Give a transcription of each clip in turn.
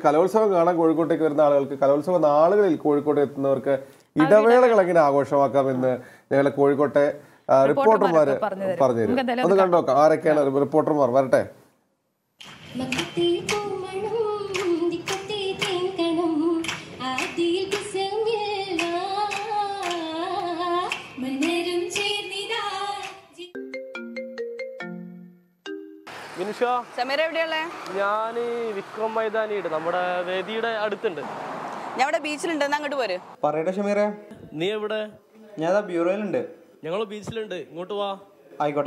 കലോത്സവം കാണാൻ കോഴിക്കോട്ടേക്ക് വരുന്ന ആളുകൾക്ക് കലോത്സവ നാളുകളിൽ കോഴിക്കോട്ട് എത്തുന്നവർക്ക് ഇടവേളകൾ എങ്ങനെ ആഘോഷമാക്കാമെന്ന് ഞങ്ങളെ കോഴിക്കോട്ടെ ആ, റിപ്പോർട്ടർമാര് പറഞ്ഞുതരും. പറഞ്ഞുതരും നമുക്ക് എന്തായാലും ഒന്ന് കണ്ടു നോക്കാം ആരൊക്കെയാണ് റിപ്പോർട്ടർമാർ വരട്ടെ മക്കത്തിൽ പൂമണം ദിക്കത്തെ തേങ്കണം ആദിയിൽ കുസമില്ല മന്നരും ചേർന്നിതാ മിനിഷ സമീറ എവിടെയുള്ളേ ഞാൻ വിക്രം മൈതാനിയുടെ നമ്മുടെ വേദിയുടെ അടുത്തുണ്ട് ഞാൻ ഇവിടെ ബീച്ചിലുണ്ട് എന്നാ അങ്ങോട്ട് പോര് പറയട്ടെ ഷമീറെ നീ എവിടെ ഞാൻ അതാ ബ്യൂറോയിലുണ്ട് ഞങ്ങൾ ബീച്ചിലുണ്ട് ഇങ്ങോട്ട് വാ ആയിക്കോട്ടെ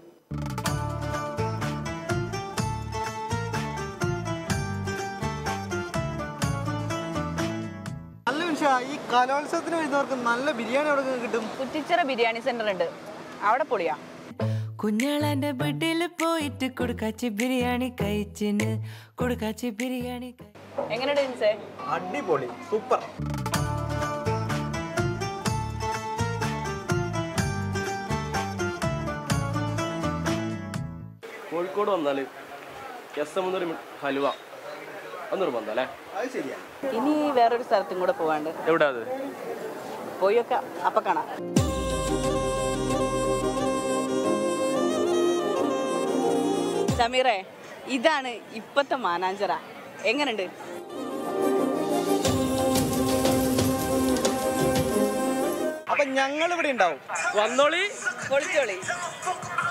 അല്ല മിനിഷ ഈ കലോത്സവത്തിന് വരുന്നവർക്ക് നല്ല ബിരിയാണി അവിടെ കിട്ടും കുറ്റിച്ചിറ ബിരിയാണി സെന്റർ ഉണ്ട് അവിടെ പൊളിയാ കുഞ്ഞാളാന്റെ ബർത്ത്ഡേയിൽ പോയിട്ട് കൊടുക്കാച്ചി ബിരിയാണി കഴിച്ചിന് കൊടുക്കാച്ചി ബിരിയാണി കഴി- എങ്ങനെയുണ്ട് ജിൻസേ അടിപൊളി സൂപ്പർ കോഴിക്കോട് വന്നാൽ എസ് എം എന്നൊരു മി- ഹലുവ അത് നിർബന്ധം അല്ലേ അത് ശരിയാ ഇനി വേറൊരു സ്ഥലത്തും കൂടെ പോവാണ്ട് എവിടെ അത് പോയൊക്കെ അപ്പൊ കാണാം സമീറേ ഇതാണ് ഇപ്പത്തെ മാനാഞ്ചറ എങ്ങനുണ്ട് അപ്പൊ ഞങ്ങൾ ഇവിടെ ഉണ്ടാവും വന്നോളി പൊളിച്ചോളി